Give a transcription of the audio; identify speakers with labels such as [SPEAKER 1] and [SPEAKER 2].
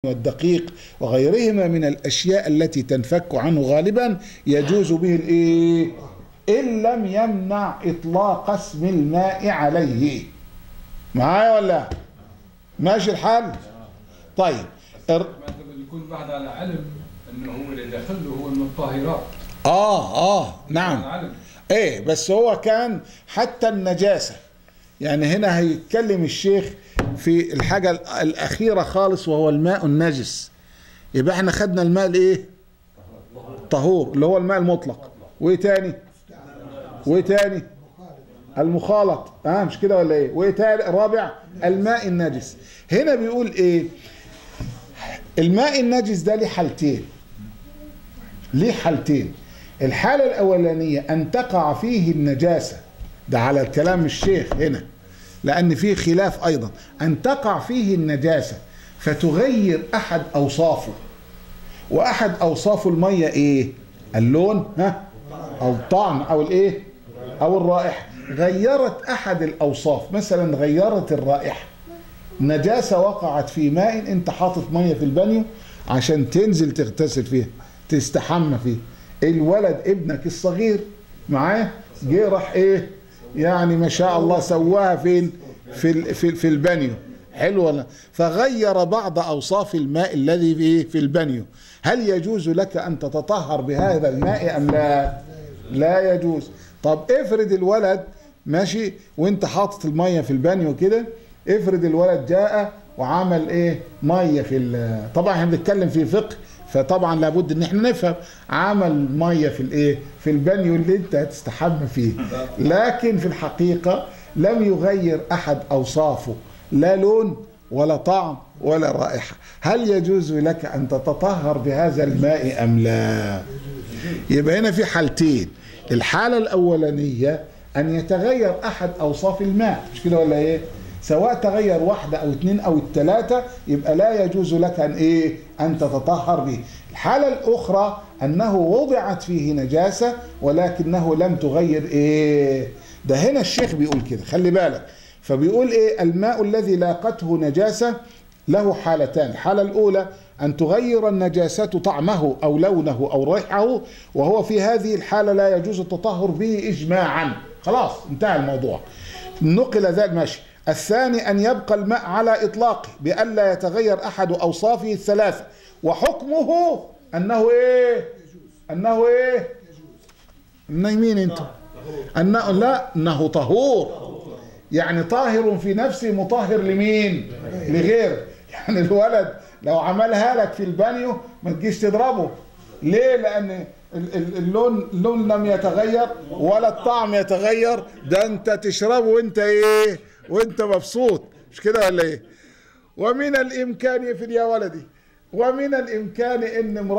[SPEAKER 1] والدقيق وغيرهما من الاشياء التي تنفك عنه غالبا يجوز به الايه ان لم يمنع اطلاق اسم الماء عليه معايا ولا ماشي الحال طيب ار-
[SPEAKER 2] يكون بعد على علم انه هو اللي داخله هو من الطاهرات
[SPEAKER 1] اه اه نعم
[SPEAKER 2] على علم
[SPEAKER 1] ايه بس هو كان حتى النجاسة يعني هنا هيتكلم الشيخ في الحاجة الأخيرة خالص وهو الماء النجس يبقى احنا خدنا الماء الايه طهور اللي هو الماء المطلق وايه تاني وايه تاني المخالط اه مش كده ولا ايه وايه تاني رابع الماء النجس هنا بيقول ايه الماء النجس ده ليه حالتين ليه حالتين الحالة الأولانية أن تقع فيه النجاسة ده على الكلام الشيخ هنا لأن فيه خلاف أيضا أن تقع فيه النجاسة فتغير أحد أوصافه وأحد أوصاف المية إيه اللون ها أو الطعم أو الإيه أو الرائحة غيرت أحد الأوصاف مثلا غيرت الرائحة نجاسة وقعت في ماء انت حاطط مية في البانيو عشان تنزل تغتسل فيها تستحمى فيه الولد ابنك الصغير معاه جه راح ايه يعني ما شاء الله سواها فين في ال- في, في البانيو حلو ولا فغير بعض اوصاف الماء الذي في في البانيو هل يجوز لك ان تتطهر بهذا الماء ام لا لا يجوز طب افرض الولد ماشي وانت حاطط الميه في البانيو كده افرض الولد جاء وعمل ايه ميه في ال- طبعا احنا بنتكلم في فقه فطبعا لابد ان احنا نفهم عمل ميه في الايه في البانيو اللي انت هتستحمى فيه لكن في الحقيقه لم يغير احد اوصافه لا لون ولا طعم ولا رائحه هل يجوز لك ان تتطهر بهذا الماء ام لا يبقى هنا في حالتين الحالة الأولانية أن يتغير أحد أوصاف الماء مش كده ولا إيه؟ سواء تغير واحدة أو اثنين أو الثلاثة يبقى لا يجوز لك أن إيه؟ أن تتطهر به. الحالة الأخرى أنه وضعت فيه نجاسة ولكنه لم تغير إيه؟ ده هنا الشيخ بيقول كده خلي بالك فبيقول إيه؟ الماء الذي لاقته نجاسة له حالتان الحالة الأولى أن تغير النجاسة طعمه أو لونه أو ريحه وهو في هذه الحالة لا يجوز التطهر به إجماعا خلاص انتهى الموضوع نقل ذلك ماشي الثاني أن يبقى الماء على إطلاقه بألا يتغير أحد أوصافه الثلاثة وحكمه أنه إيه أنه إيه نايمين انتم أنه لا أنه طهور يعني طاهر في نفسه مطهر لمين لغير يعني الولد لو عملها لك في البانيو ما تجيش تضربه ليه لان ال- ال- اللون اللون لم يتغير ولا الطعم يتغير ده انت تشربه وانت ايه وانت مبسوط مش كده ولا ايه ومن الامكان يفيد يا ولدي ومن الامكان ان امرأة